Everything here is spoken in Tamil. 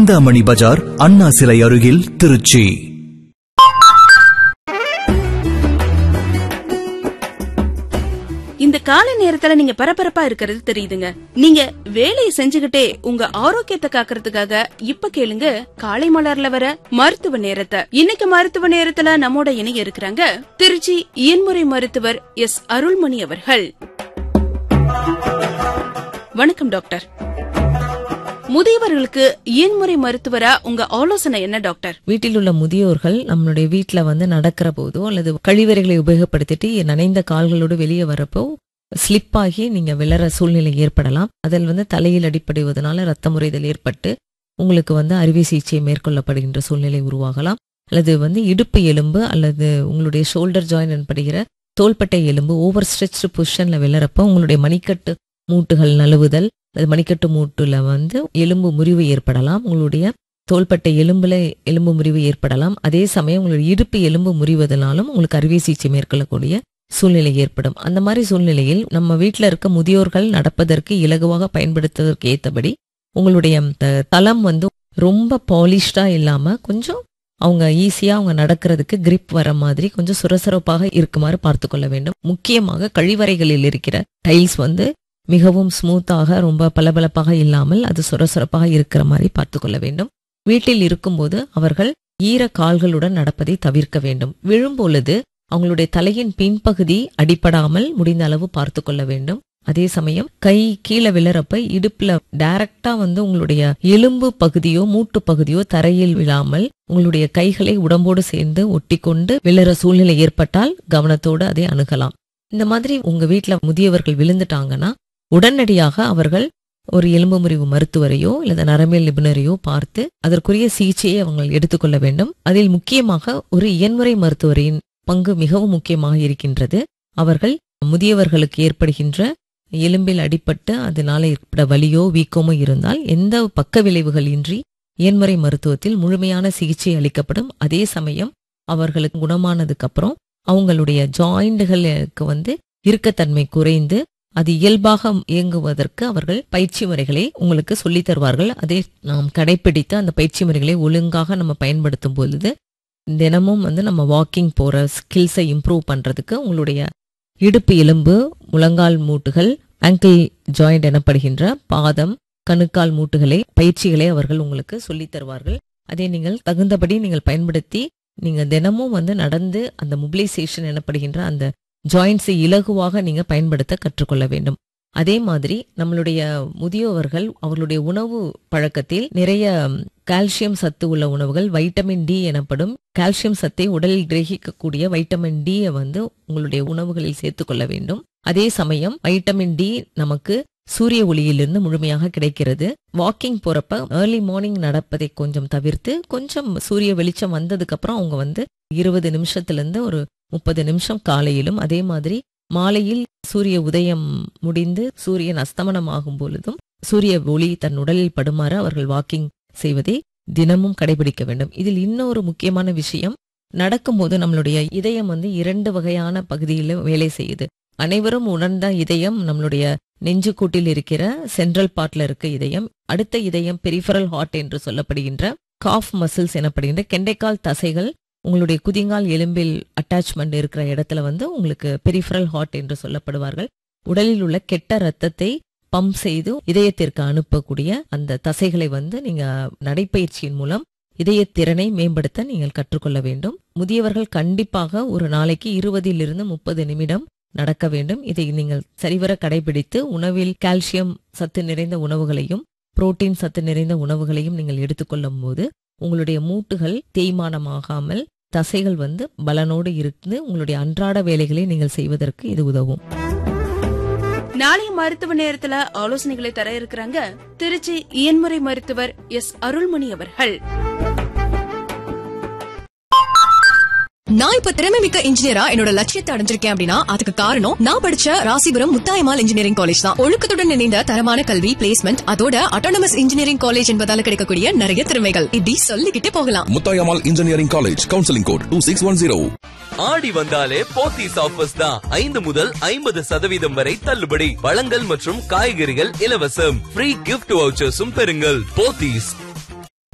சிந்தாமணி பஜார் அண்ணா சிலை அருகில் திருச்சி இந்த காலை நேரத்துல நீங்க பரபரப்பா இருக்கிறது தெரியுதுங்க நீங்க வேலையை செஞ்சுகிட்டே உங்க ஆரோக்கியத்தை காக்கறதுக்காக இப்ப கேளுங்க காலை மலர்ல வர மருத்துவ நேரத்தை இன்னைக்கு மருத்துவ நேரத்துல நம்மோட இணைய இருக்கிறாங்க திருச்சி இயன்முறை மருத்துவர் எஸ் அருள்மணி அவர்கள் வணக்கம் டாக்டர் முதியவர்களுக்கு இயன்முறை மருத்துவரா உங்க ஆலோசனை என்ன டாக்டர் வீட்டில் உள்ள முதியோர்கள் நம்மளுடைய வீட்ல வந்து நடக்கிற போதோ அல்லது கழிவறைகளை உபயோகப்படுத்திட்டு நனைந்த கால்களோடு வெளியே வரப்போ ஸ்லிப் ஆகி நீங்க விழற சூழ்நிலை ஏற்படலாம் அதில் வந்து தலையில் அடிப்படைவதனால ரத்த முறைதல் ஏற்பட்டு உங்களுக்கு வந்து அறுவை சிகிச்சை மேற்கொள்ளப்படுகின்ற சூழ்நிலை உருவாகலாம் அல்லது வந்து இடுப்பு எலும்பு அல்லது உங்களுடைய ஷோல்டர் ஜாயின் எனப்படுகிற தோள்பட்டை எலும்பு ஓவர் ஸ்ட்ரெச் பொசிஷன்ல விழறப்ப உங்களுடைய மணிக்கட்டு மூட்டுகள் நழுவுதல் அது மணிக்கட்டு மூட்டுல வந்து எலும்பு முறிவு ஏற்படலாம் உங்களுடைய தோள்பட்டை எலும்புல எலும்பு முறிவு ஏற்படலாம் அதே சமயம் உங்களுடைய இடுப்பு எலும்பு முறிவதனாலும் உங்களுக்கு அறுவை சிகிச்சை மேற்கொள்ளக்கூடிய சூழ்நிலை ஏற்படும் அந்த மாதிரி சூழ்நிலையில் நம்ம வீட்டில் இருக்க முதியோர்கள் நடப்பதற்கு இலகுவாக பயன்படுத்துவதற்கு ஏற்றபடி உங்களுடைய த- தளம் வந்து ரொம்ப பாலிஷ்டா இல்லாம கொஞ்சம் அவங்க ஈஸியா அவங்க நடக்கிறதுக்கு grip வர மாதிரி கொஞ்சம் சுரசுரப்பாக இருக்குமாறு பார்த்து கொள்ள வேண்டும் முக்கியமாக கழிவறைகளில் இருக்கிற டைல்ஸ் வந்து மிகவும் ஸ்மூத்தாக ரொம்ப பளபளப்பாக இல்லாமல் அது சுரசுரப்பாக இருக்கிற மாதிரி பார்த்து கொள்ள வேண்டும் வீட்டில் இருக்கும்போது அவர்கள் ஈர கால்களுடன் நடப்பதை தவிர்க்க வேண்டும் விழும்பொழுது அவங்களுடைய தலையின் பின்பகுதி அடிபடாமல் முடிந்த அளவு பார்த்து கொள்ள வேண்டும் அதே சமயம் கை கீழே விழறப்ப இடுப்புல டைரக்டா வந்து உங்களுடைய எலும்பு பகுதியோ மூட்டு பகுதியோ தரையில் விழாமல் உங்களுடைய கைகளை உடம்போடு சேர்ந்து ஒட்டிக்கொண்டு விழற சூழ்நிலை ஏற்பட்டால் கவனத்தோடு அதை அணுகலாம் இந்த மாதிரி உங்க வீட்ல முதியவர்கள் விழுந்துட்டாங்கன்னா உடனடியாக அவர்கள் ஒரு எலும்பு முறிவு மருத்துவரையோ அல்லது நரம்பியல் நிபுணரையோ பார்த்து அதற்குரிய சிகிச்சையை அவங்க எடுத்துக்கொள்ள வேண்டும் அதில் முக்கியமாக ஒரு இயன்முறை மருத்துவரின் பங்கு மிகவும் முக்கியமாக இருக்கின்றது அவர்கள் முதியவர்களுக்கு ஏற்படுகின்ற எலும்பில் அடிபட்டு அதனால ஏற்பட வலியோ வீக்கமோ இருந்தால் எந்த பக்க விளைவுகள் இன்றி இயன்முறை மருத்துவத்தில் முழுமையான சிகிச்சை அளிக்கப்படும் அதே சமயம் அவர்களுக்கு குணமானதுக்கு அப்புறம் அவங்களுடைய ஜாயிண்டுகளுக்கு வந்து இறுக்கத்தன்மை குறைந்து அது இயல்பாக இயங்குவதற்கு அவர்கள் பயிற்சி முறைகளை உங்களுக்கு சொல்லித் தருவார்கள் அதை நாம் கடைபிடித்து அந்த பயிற்சி முறைகளை ஒழுங்காக நம்ம பயன்படுத்தும் பொழுது தினமும் வந்து நம்ம வாக்கிங் போற ஸ்கில்ஸை இம்ப்ரூவ் பண்றதுக்கு உங்களுடைய இடுப்பு எலும்பு முழங்கால் மூட்டுகள் ஆங்கிள் ஜாயிண்ட் எனப்படுகின்ற பாதம் கணுக்கால் மூட்டுகளை பயிற்சிகளை அவர்கள் உங்களுக்கு சொல்லித் தருவார்கள் அதை நீங்கள் தகுந்தபடி நீங்கள் பயன்படுத்தி நீங்க தினமும் வந்து நடந்து அந்த மொபிலைசேஷன் எனப்படுகின்ற அந்த ஜாயின்ஸை இலகுவாக நீங்க பயன்படுத்த கற்றுக்கொள்ள வேண்டும் அதே மாதிரி நம்மளுடைய முதியோர்கள் அவர்களுடைய உணவு பழக்கத்தில் நிறைய கால்சியம் சத்து உள்ள உணவுகள் வைட்டமின் டி எனப்படும் கால்சியம் சத்தை உடலில் கிரகிக்கக்கூடிய வைட்டமின் டி வந்து உங்களுடைய உணவுகளில் சேர்த்துக்கொள்ள வேண்டும் அதே சமயம் வைட்டமின் டி நமக்கு சூரிய ஒளியிலிருந்து முழுமையாக கிடைக்கிறது வாக்கிங் போறப்ப ஏர்லி மார்னிங் நடப்பதை கொஞ்சம் தவிர்த்து கொஞ்சம் சூரிய வெளிச்சம் வந்ததுக்கு அப்புறம் அவங்க வந்து இருபது நிமிஷத்துல இருந்து ஒரு முப்பது நிமிஷம் காலையிலும் அதே மாதிரி மாலையில் சூரிய உதயம் முடிந்து சூரியன் அஸ்தமனம் ஆகும் பொழுதும் சூரிய ஒளி தன் உடலில் படுமாறு அவர்கள் வாக்கிங் செய்வதை தினமும் கடைபிடிக்க வேண்டும் இதில் இன்னொரு முக்கியமான விஷயம் நடக்கும்போது நம்மளுடைய இதயம் வந்து இரண்டு வகையான பகுதியில் வேலை செய்யுது அனைவரும் உணர்ந்த இதயம் நம்மளுடைய நெஞ்சுக்கூட்டில் இருக்கிற சென்ட்ரல் பார்ட்ல இருக்க இதயம் அடுத்த இதயம் பெரிஃபரல் ஹார்ட் என்று சொல்லப்படுகின்ற காஃப் மசில்ஸ் எனப்படுகின்ற கெண்டைக்கால் தசைகள் உங்களுடைய குதிங்கால் எலும்பில் அட்டாச்மெண்ட் இருக்கிற இடத்துல வந்து உங்களுக்கு பெரிஃபரல் ஹார்ட் என்று சொல்லப்படுவார்கள் உடலில் உள்ள கெட்ட ரத்தத்தை பம்ப் செய்து இதயத்திற்கு அனுப்பக்கூடிய அந்த தசைகளை வந்து நீங்க நடைப்பயிற்சியின் மூலம் இதயத்திறனை மேம்படுத்த நீங்கள் கற்றுக்கொள்ள வேண்டும் முதியவர்கள் கண்டிப்பாக ஒரு நாளைக்கு இருபதிலிருந்து முப்பது நிமிடம் நடக்க வேண்டும் இதை நீங்கள் சரிவர கடைபிடித்து உணவில் கால்சியம் சத்து நிறைந்த உணவுகளையும் புரோட்டீன் சத்து நிறைந்த உணவுகளையும் நீங்கள் எடுத்துக்கொள்ளும் போது உங்களுடைய மூட்டுகள் தேய்மானமாகாமல் தசைகள் வந்து பலனோடு இருந்து உங்களுடைய அன்றாட வேலைகளை நீங்கள் செய்வதற்கு இது உதவும் நாளைய மருத்துவ நேரத்துல ஆலோசனைகளை தர இருக்கிறாங்க திருச்சி இயன்முறை மருத்துவர் எஸ் அருள்மணி அவர்கள் நான் இப்ப திறமை மிக்க இன்ஜினியரா என்னோட லட்சியத்தை அடைஞ்சிருக்கேன் அப்படின்னா அதுக்கு காரணம் நான் படிச்ச ராசிபுரம் முத்தாயமால் இன்ஜினியரிங் காலேஜ் தான் ஒழுக்கத்துடன் இணைந்த தரமான கல்வி பிளேஸ்மெண்ட் அதோட அட்டானமஸ் இன்ஜினியரிங் காலேஜ் என்பதால கிடைக்கக்கூடிய நிறைய திறமைகள் இப்படி சொல்லிக்கிட்டே போகலாம் Muthayammal engineering college counselling code two six one zero Aadi வந்தாலே போத்தீஸ் ஆஃபர்ஸ் தான் ஐந்து முதல் ஐம்பது சதவீதம் வரை தள்ளுபடி பழங்கள் மற்றும் காய்கறிகள் இலவசம் ஃப்ரீ கிஃப்ட் வவுச்சர்ஸும் பெறுங்கள் போத்தீஸ்